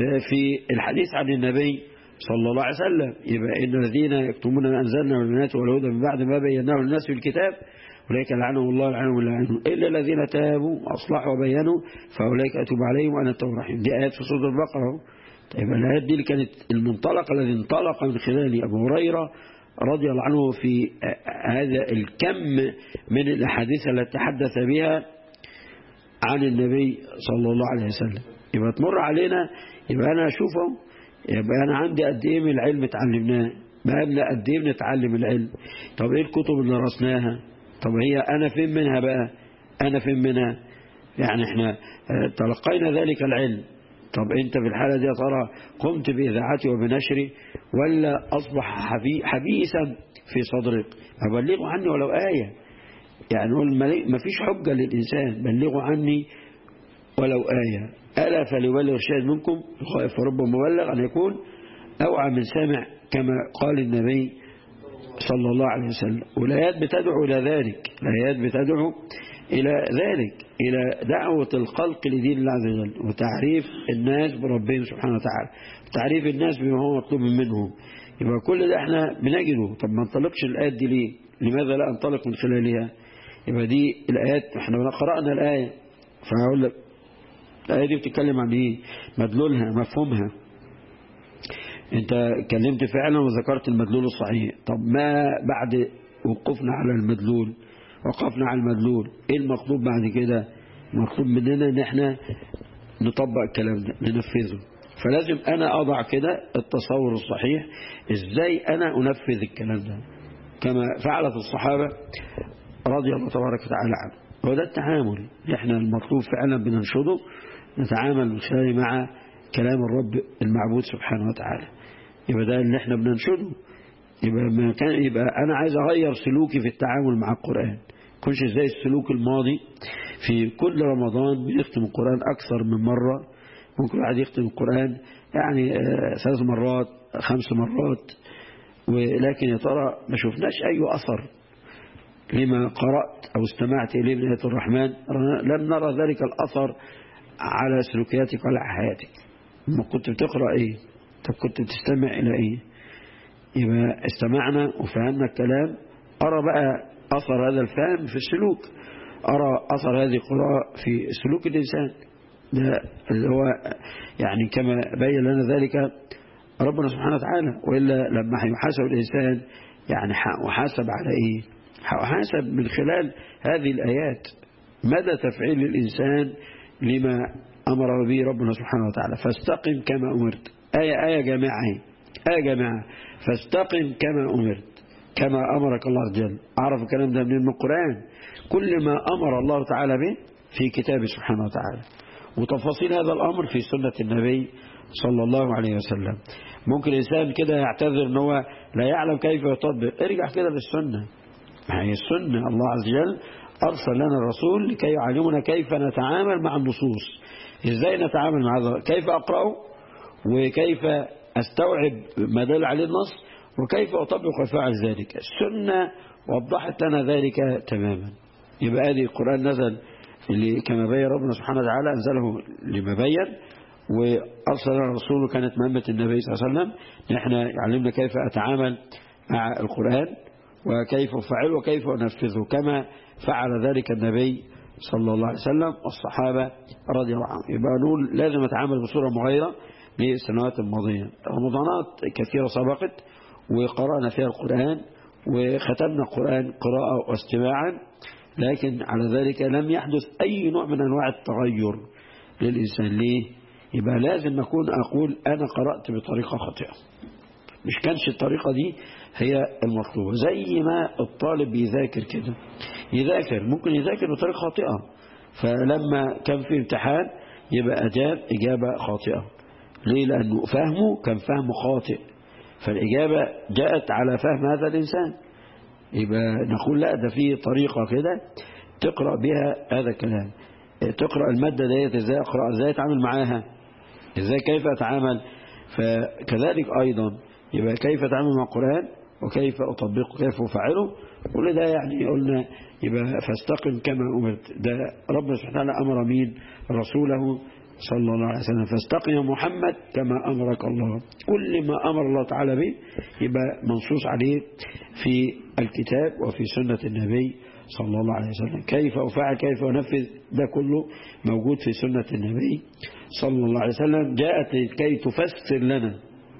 في الحديث عن النبي صلى الله عليه وسلم يبقى إن الذين يكتمون ما أنزلنا والبنات والهدى من بعد ما بيناه للناس في الكتاب أولئك لعنهم الله لعنهم الله لعنهم إلا الذين تابوا وأصلحوا وبينوا فأولئك أتوب عليهم وأنا التوب الرحيم دي آيات في سورة البقرة طيب الآيات دي اللي كانت المنطلق الذي انطلق من خلال أبو هريرة رضي الله عنه في هذا الكم من الأحاديث التي تحدث بها عن النبي صلى الله عليه وسلم يبقى تمر علينا يبقى أنا أشوفه يبقى أنا عندي قد إيه من العلم اتعلمناه بقالنا قد إيه بنتعلم العلم طب إيه الكتب اللي درسناها طب هي أنا فين منها بقى أنا فين منها يعني إحنا تلقينا ذلك العلم طب أنت في الحالة دي يا ترى قمت بإذاعتي وبنشري ولا أصبح حبيسا في صدرك أبلغوا عني ولو آية يعني ما فيش حجة للإنسان بلغوا عني ولو آية ألا فليبلغ الشاهد منكم الخائف فرب مبلغ أن يكون أوعى من سامع كما قال النبي صلى الله عليه وسلم والآيات بتدعو إلى ذلك الآيات بتدعو إلى ذلك إلى دعوة الخلق لدين الله عز وجل وتعريف الناس بربهم سبحانه وتعالى تعريف الناس بما هو مطلوب منهم يبقى كل ده احنا بنجده طب ما انطلقش الآيات دي ليه لماذا لا انطلق من خلالها يبقى دي الآيات احنا قرأنا الآية فهقول لك الآية دي بتتكلم عن ايه مدلولها مفهومها انت اتكلمت فعلا وذكرت المدلول الصحيح طب ما بعد وقفنا على المدلول وقفنا على المدلول ايه المطلوب بعد كده المطلوب مننا ان احنا نطبق الكلام ده ننفذه فلازم انا اضع كده التصور الصحيح ازاي انا انفذ الكلام ده كما فعلت الصحابة رضي الله تبارك وتعالى عنه وده التعامل احنا المطلوب فعلا بننشده نتعامل من مع كلام الرب المعبود سبحانه وتعالى يبقى ده اللي احنا بننشده يبقى, ما كان يبقى انا عايز اغير سلوكي في التعامل مع القرآن كنش زي السلوك الماضي في كل رمضان بنختم القرآن اكثر من مرة ممكن واحد يختم القرآن يعني ثلاث مرات خمس مرات ولكن يا ترى ما شفناش أي أثر لما قرأت أو استمعت إليه من آية الرحمن لم نرى ذلك الأثر على سلوكياتك وعلى حياتك ما كنت بتقرأ إيه طب كنت بتستمع إلى إيه يبقى استمعنا وفهمنا الكلام أرى بقى أثر هذا الفهم في السلوك أرى أثر هذه القراءة في سلوك الإنسان ده اللي هو يعني كما بين لنا ذلك ربنا سبحانه وتعالى وإلا لما هيحاسب الإنسان يعني وحاسب على إيه حاسب من خلال هذه الآيات مدى تفعيل الإنسان لما أمر به ربنا سبحانه وتعالى فاستقم كما أمرت آية آية جامعة آية جامعة فاستقم كما أمرت كما أمرك الله جل أعرف الكلام ده من القرآن كل ما أمر الله تعالى به في كتابه سبحانه وتعالى وتفاصيل هذا الأمر في سنة النبي صلى الله عليه وسلم ممكن الإنسان كده يعتذر أنه لا يعلم كيف يطبق ارجع كده للسنة ما هي السنة الله عز وجل أرسل لنا الرسول لكي يعلمنا كيف نتعامل مع النصوص إزاي نتعامل مع هذا كيف أقرأه وكيف أستوعب ما دل عليه النص وكيف أطبق وفعل ذلك السنة وضحت لنا ذلك تماما يبقى هذه القرآن نزل اللي كما بين ربنا سبحانه وتعالى أنزله لما بين وأرسل الرسول كانت مهمة النبي صلى الله عليه وسلم نحن يعلمنا كيف أتعامل مع القرآن وكيف أفعل وكيف أنفذه كما فعل ذلك النبي صلى الله عليه وسلم والصحابة رضي الله عنهم يبقى نقول لازم أتعامل بصورة مغايرة للسنوات الماضية رمضانات كثيرة سبقت وقرأنا فيها القرآن وختمنا القرآن قراءة واستماعا لكن على ذلك لم يحدث أي نوع من أنواع التغير للإنسان ليه يبقى لازم أكون أقول أنا قرأت بطريقة خاطئة مش كانش الطريقة دي هي المطلوبة زي ما الطالب بيذاكر كده يذاكر ممكن يذاكر بطريقة خاطئة فلما كان في امتحان يبقى أجاب إجابة خاطئة ليه لأنه فهمه كان فهم خاطئ فالإجابة جاءت على فهم هذا الإنسان يبقى نقول لا ده في طريقة كده تقرأ بها هذا الكلام تقرأ المادة ديت ازاي اقرأ ازاي اتعامل معاها ازاي كيف اتعامل فكذلك ايضا يبقى كيف اتعامل مع القرآن وكيف اطبقه كيف افعله كل ده يعني قلنا يبقى فاستقم كما امرت ده ربنا سبحانه وتعالى امر مين رسوله صلى الله عليه وسلم فاستقم يا محمد كما أمرك الله كل ما أمر الله تعالى به يبقى منصوص عليه في الكتاب وفي سنة النبي صلى الله عليه وسلم كيف أفعل كيف أنفذ ده كله موجود في سنة النبي صلى الله عليه وسلم جاءت كي تفسر لنا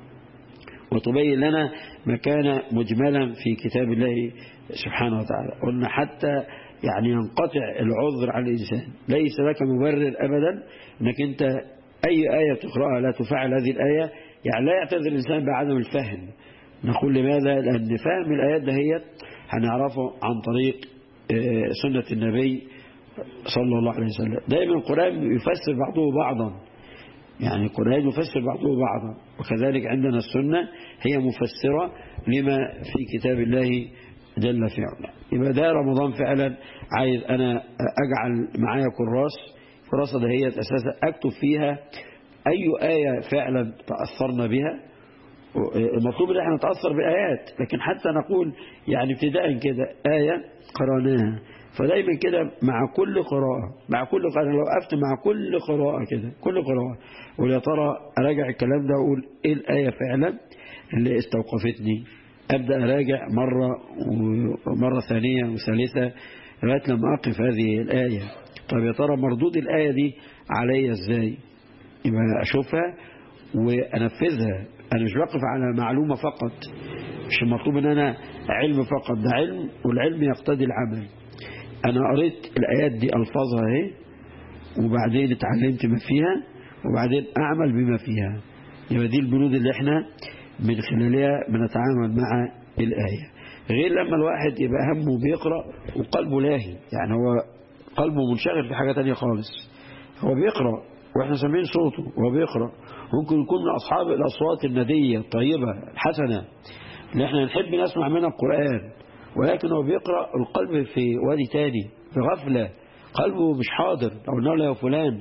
وتبين لنا ما كان مجملا في كتاب الله سبحانه وتعالى قلنا حتى يعني ينقطع العذر على الإنسان ليس لك مبرر أبدا أنك أنت أي آية تقرأها لا تفعل هذه الآية يعني لا يعتذر الإنسان بعدم الفهم نقول لماذا لأن فهم الآيات دهيت هنعرفه عن طريق سنة النبي صلى الله عليه وسلم دائما القرآن يفسر بعضه بعضا يعني القرآن يفسر بعضه بعضا وكذلك عندنا السنة هي مفسرة لما في كتاب الله جل في علاه يبقى ده رمضان فعلا عايز أنا أجعل معايا كراس كراسة دهيت أساسا أكتب فيها أي آية فعلا تأثرنا بها المطلوب ان احنا نتأثر بآيات لكن حتى نقول يعني ابتداء كده آية قرأناها فدايما كده مع كل قراءة مع كل قراءة لو وقفت مع كل قراءة كده كل قراءة ويا ترى أراجع الكلام ده وأقول إيه الآية فعلا اللي استوقفتني أبدأ أراجع مرة ومرة ثانية وثالثة لغاية لما أقف هذه الآية طب يا ترى مردود الآية دي عليا إزاي يبقى أشوفها وأنفذها أنا مش بقف على معلومة فقط مش المطلوب أن أنا علم فقط ده علم والعلم يقتضي العمل أنا قريت الآيات دي ألفاظها اهي وبعدين اتعلمت ما فيها وبعدين أعمل بما فيها يبقى دي البنود اللي احنا من خلالها بنتعامل مع الآية غير لما الواحد يبقى همه بيقرأ وقلبه لاهي يعني هو قلبه منشغل في حاجة تانية خالص هو بيقرأ واحنا سامعين صوته وهو بيقرأ ممكن يكون من أصحاب الأصوات الندية الطيبة الحسنة اللي احنا نحب نسمع منها القرآن ولكن هو بيقرأ القلب في وادي تاني في غفلة قلبه مش حاضر لو قلنا له يا فلان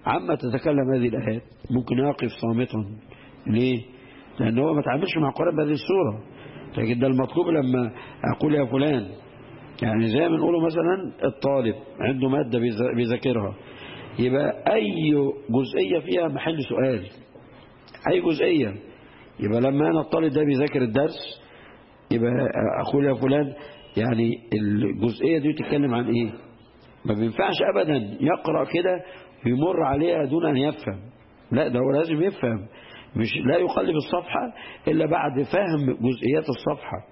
عما تتكلم هذه الآيات ممكن يقف صامتا ليه لأن هو ما تعاملش مع القرآن بهذه الصورة لكن ده المطلوب لما أقول يا فلان يعني زي ما نقوله مثلا الطالب عنده مادة بيذاكرها يبقى أي جزئية فيها محل سؤال أي جزئية يبقى لما أنا الطالب ده بيذاكر الدرس يبقى أقول يا فلان يعني الجزئية دي تتكلم عن إيه ما بينفعش أبدا يقرأ كده ويمر عليها دون أن يفهم لا ده هو لازم يفهم مش لا يقلب الصفحة إلا بعد فهم جزئيات الصفحة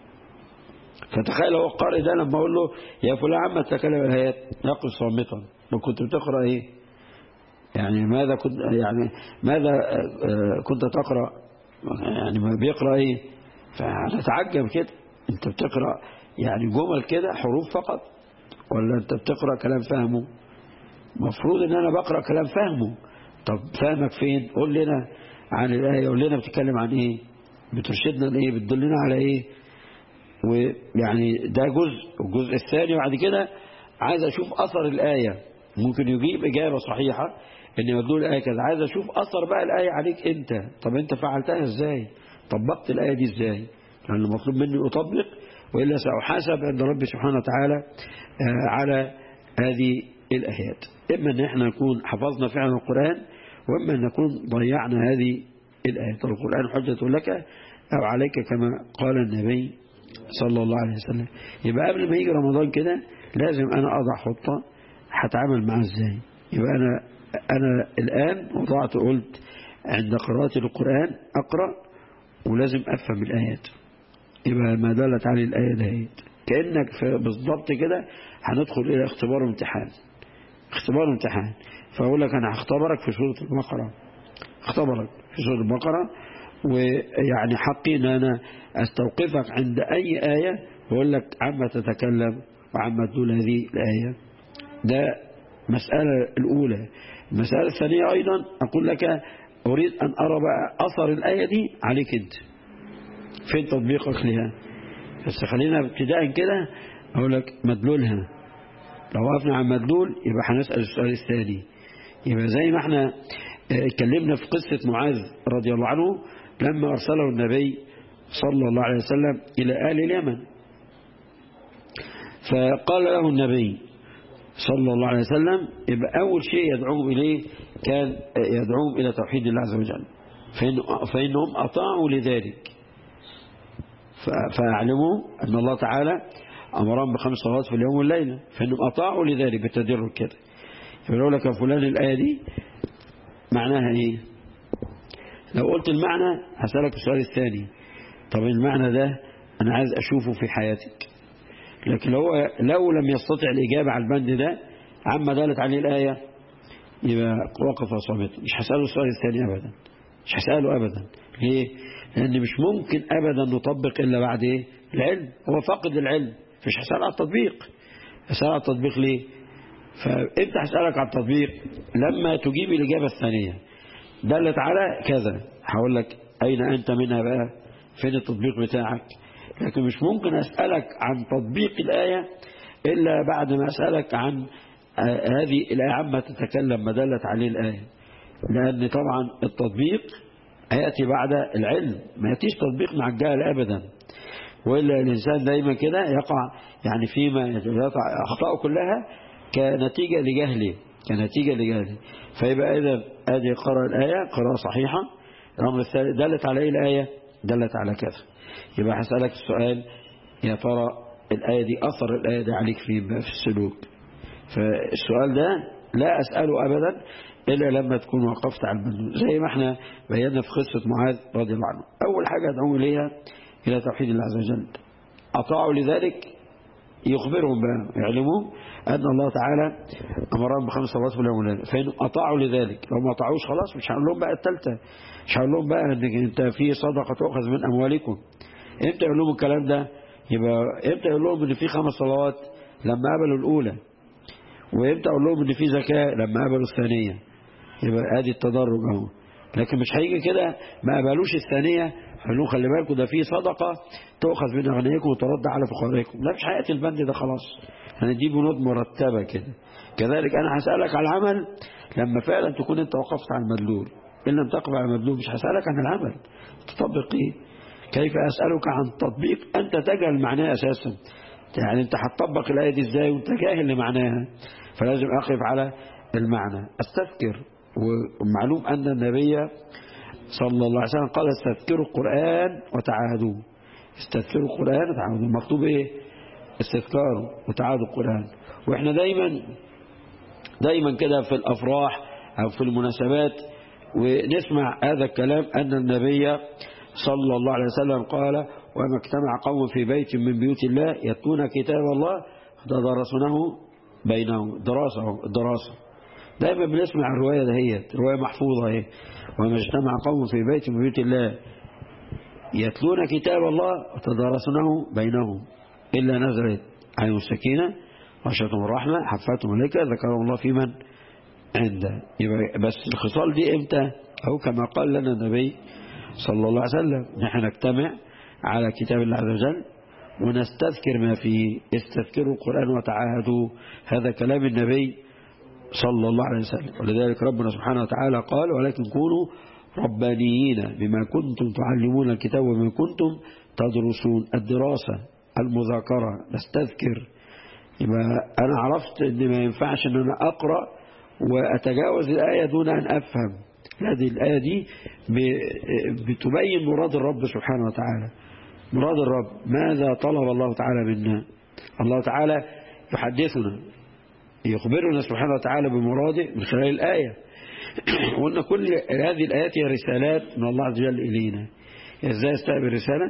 فتخيل هو القارئ ده لما أقول له يا فلان عما تكلم الهيات يقف صامتا لو كنت بتقرأ إيه يعني ماذا كنت يعني ماذا كنت تقرأ يعني ما بيقرأ إيه فهتتعجب كده أنت بتقرأ يعني جمل كده حروف فقط ولا أنت بتقرأ كلام فهمه مفروض ان انا بقرأ كلام فهمه طب فهمك فين قول لنا عن الآية قول لنا بتتكلم عن ايه بترشدنا لايه بتدلنا على ايه ويعني ده جزء والجزء الثاني بعد كده عايز اشوف اثر الآية ممكن يجيب اجابة صحيحة ان مدلول الآية كذا عايز اشوف اثر بقى الآية عليك انت طب انت فعلتها ازاي طبقت الآية دي ازاي لان المطلوب مني اطبق وإلا سأحاسب عند ربي سبحانه وتعالى على هذه الآيات إما أن احنا نكون حفظنا فعلا القرآن وإما أن نكون ضيعنا هذه الآيات القرآن حجة لك أو عليك كما قال النبي صلى الله عليه وسلم يبقى قبل ما يجي رمضان كده لازم أنا أضع خطة هتعامل معاه إزاي يبقى أنا أنا الآن وضعت قلت عند قراءة القرآن أقرأ ولازم أفهم الآيات يبقى ما دلت عليه الآية دهيت كأنك بالضبط كده هندخل إلى اختبار امتحان اختبار امتحان فأقول لك أنا هختبرك في سورة البقرة اختبرك في سورة البقرة ويعني حقي أن أنا أستوقفك عند أي آية وأقول لك عما تتكلم وعما تدل هذه الآية ده مسألة الأولى المسألة الثانية أيضا أقول لك أريد أن أرى بقى أثر الآية دي عليك أنت فين تطبيقك لها بس خلينا ابتداء كده أقول لك مدلولها لو وقفنا عن مدلول يبقى هنسأل السؤال الثاني يبقى زي ما احنا اتكلمنا في قصة معاذ رضي الله عنه لما أرسله النبي صلى الله عليه وسلم إلى آل اليمن فقال له النبي صلى الله عليه وسلم يبقى أول شيء يدعوهم إليه كان يدعوهم إلى توحيد الله عز وجل فإن فإنهم أطاعوا لذلك فأعلموا أن الله تعالى أمرهم بخمس صلوات في اليوم والليلة فإنهم أطاعوا لذلك بالتدرج كده يقولوا لك يا فلان الآية دي معناها إيه لو قلت المعنى هسألك السؤال الثاني طب المعنى ده أنا عايز أشوفه في حياتك لكن هو لو لم يستطع الإجابة على البند ده عما دالت عليه الآية يبقى وقف صامت مش هسأله السؤال الثاني أبدا مش هسأله أبدا ليه لأن مش ممكن أبدا نطبق إلا بعد إيه العلم هو فقد العلم مش هسأل على التطبيق هسأل على التطبيق ليه فأنت هسألك على التطبيق لما تجيب الإجابة الثانية دلت على كذا هقول لك أين أنت منها بقى فين التطبيق بتاعك لكن مش ممكن أسألك عن تطبيق الآية إلا بعد ما أسألك عن هذه الآية عما تتكلم ما دلت عليه الآية لأن طبعا التطبيق هيأتي بعد العلم ما يأتيش تطبيق مع الجهل أبدا وإلا الإنسان دايما كده يقع يعني فيما يقع أخطاءه كلها كنتيجة لجهله كنتيجة لجهله فيبقى إذا هذه قرأ الآية قراءة صحيحة الأمر الثالث دلت عليه الآية دلت على كذا يبقى هسألك السؤال يا ترى الآية دي أثر الآية دي عليك في في السلوك فالسؤال ده لا أسأله أبدا إلا لما تكون وقفت على المندوب زي ما احنا بينا في قصة معاذ رضي الله عنه أول حاجة أدعو إليها إلى توحيد الله عز وجل أطاعوا لذلك يخبرهم بقى يعلموا أن الله تعالى أمرهم بخمس صلوات في اليوم والليلة فإن أطاعوا لذلك لو ما أطاعوش خلاص مش هقول لهم بقى الثالثة مش هقول لهم بقى أنك أنت في صدقة تؤخذ من أموالكم إمتى يقول لهم الكلام ده يبقى إمتى يقول لهم إن في خمس صلوات لما قبلوا الأولى وإمتى أقول لهم إن في زكاة لما قبلوا الثانية يبقى ادي التدرج اهو لكن مش هيجي كده ما قبلوش الثانية قالوا خلي بالكم ده في صدقة تؤخذ من أغنيائكم وترد على فقرائكم لا مش هيأتي البند ده خلاص هندي بنود مرتبة كده كذلك أنا هسألك على العمل لما فعلا تكون أنت وقفت على المدلول إن لم تقف على المدلول مش هسألك عن العمل تطبق إيه كيف أسألك عن تطبيق أنت تجهل معناه أساسا يعني أنت هتطبق الآية دي إزاي وأنت جاهل لمعناها فلازم أقف على المعنى استذكر ومعلوم أن النبي صلى الله عليه وسلم قال استذكروا القرآن وتعاهدوه استذكروا القرآن وتعاهدوه مكتوب إيه استذكار وتعاهدوا القرآن وإحنا دايما دايما كده في الأفراح أو في المناسبات ونسمع هذا الكلام أن النبي صلى الله عليه وسلم قال وما اجتمع قوم في بيت من بيوت الله يتلون كتاب الله تدرسونه بينهم دراسة دراسة دايما بنسمع الرواية دهيت رواية محفوظة اهي وما اجتمع قوم في بيت من بيوت الله يتلون كتاب الله وتدارسونه بينهم إلا نزلت عليهم السكينة غشتهم الرحمة حفتهم الملائكة ذكرهم الله في من عنده يبقى بس الخصال دي امتى أو كما قال لنا النبي صلى الله عليه وسلم نحن نجتمع على كتاب الله عز وجل ونستذكر ما فيه استذكروا القرآن وتعاهدوا هذا كلام النبي صلى الله عليه وسلم ولذلك ربنا سبحانه وتعالى قال ولكن كونوا ربانيين بما كنتم تعلمون الكتاب وما كنتم تدرسون الدراسة المذاكرة نستذكر يبقى أنا عرفت أن ما ينفعش أن أنا أقرأ وأتجاوز الآية دون أن أفهم هذه الآية دي بتبين مراد الرب سبحانه وتعالى مراد الرب ماذا طلب الله تعالى منا الله تعالى يحدثنا يخبرنا سبحانه وتعالى بمراده من خلال الآية وأن كل هذه الآيات هي رسالات من الله عز وجل إلينا إزاي استقبل رسالة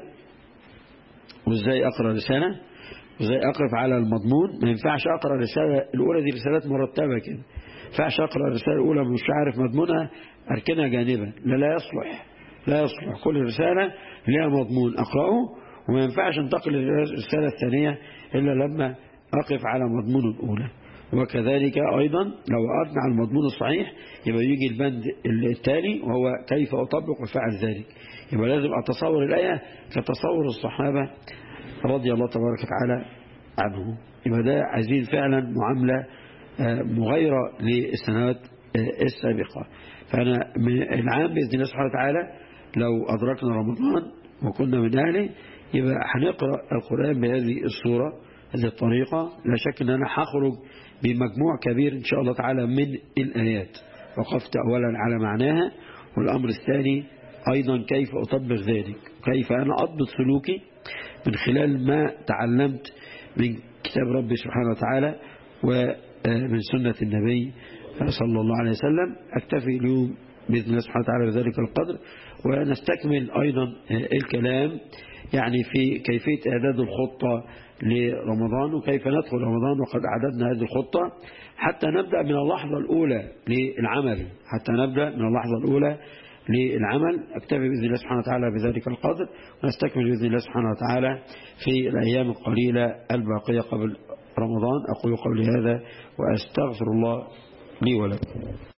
وإزاي أقرأ رسالة وإزاي أقف على المضمون ما ينفعش أقرأ الرسالة الأولى دي رسالات مرتبة كده ما ينفعش أقرأ الرسالة الأولى مش عارف مضمونها أركنها جانبا لا لا يصلح لا يصلح كل رسالة لها مضمون أقرأه وما ينفعش انتقل للرسالة الثانية إلا لما أقف على مضمون الأولى وكذلك أيضا لو أردنا على المضمون الصحيح يبقى يجي البند التالي وهو كيف أطبق وفعل ذلك يبقى لازم أتصور الآية كتصور الصحابة رضي الله تبارك وتعالى عنهم يبقى ده عايزين فعلا معاملة مغايرة للسنوات السابقة فأنا العام بإذن الله سبحانه وتعالى لو أدركنا رمضان وكنا من أهله يبقى هنقرأ القرآن بهذه الصورة هذه الطريقة لا شك أن أنا هخرج بمجموع كبير إن شاء الله تعالى من الآيات وقفت أولا على معناها والأمر الثاني أيضا كيف أطبق ذلك كيف أنا أضبط سلوكي من خلال ما تعلمت من كتاب ربي سبحانه وتعالى ومن سنة النبي صلى الله عليه وسلم أكتفي اليوم بإذن الله سبحانه وتعالى بذلك القدر ونستكمل أيضا الكلام يعني في كيفية إعداد الخطة لرمضان وكيف ندخل رمضان وقد أعددنا هذه الخطة حتى نبدأ من اللحظة الأولى للعمل حتى نبدأ من اللحظة الأولى للعمل أكتفي بإذن الله سبحانه وتعالى بذلك القدر ونستكمل بإذن الله سبحانه وتعالى في الأيام القليلة الباقية قبل رمضان أقول قولي هذا وأستغفر الله لي ولكم